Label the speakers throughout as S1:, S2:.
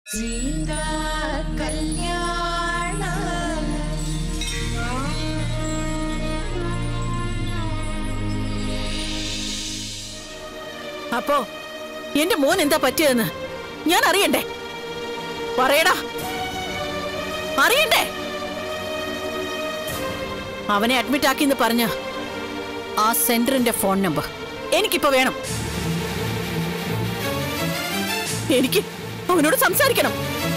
S1: സീതാ കല്യാണം
S2: അപ്പോ എന്റെ മോൻ എന്താ പറ്റിയതെന്ന് ഞാൻ അറിയണ്ടേ പറയടാ അറിയണ്ടേ അവനെ അഡ്മിറ്റ് ആക്കിന്ന് പറഞ്ഞ ആ സെന്ററിന്റെ ഫോൺ നമ്പർ എനിക്കിപ്പോ വേണം എനിക്ക് അവനോട് സംസാരിക്കണം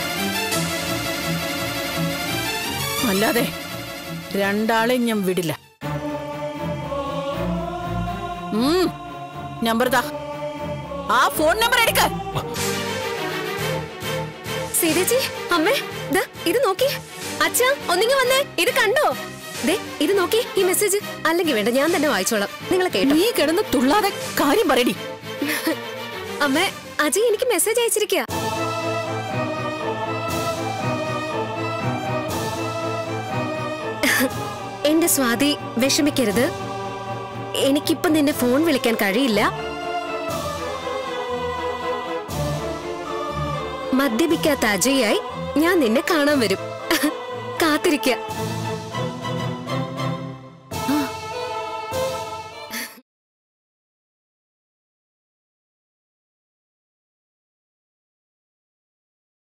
S2: അല്ലാതെ രണ്ടാളെയും ഞാൻ വിടില്ല ഉം, നമ്പർ താ ആ ഫോൺ നമ്പർ എടുക്ക
S3: സീതേച്ചി അമ്മേ ദാ ഇത് നോക്കി അച്ഛാ ഒന്നിങ്ങി വന്നേ ഇത് കണ്ടോ ദേ ഇത് നോക്കി ഈ മെസ്സേജ് അല്ലെങ്കിൽ വേണ്ട ഞാൻ തന്നെ വായിച്ചോളാം നിങ്ങൾ കേട്ടോ
S2: നീ കിടന്ന് തുള്ളാതെ കാര്യം പറയടി
S3: അമ്മേ അജയ് എനിക്ക് മെസ്സേജ് അയച്ചിരിക്കുക എന്റെ സ്വാതി വിഷമിക്കരുത് എനിക്കിപ്പം നിന്നെ ഫോൺ വിളിക്കാൻ കഴിയില്ല മദ്യപിക്കാത്ത അജയായി ഞാൻ നിന്നെ കാണാൻ വരും കാത്തിരിക്ക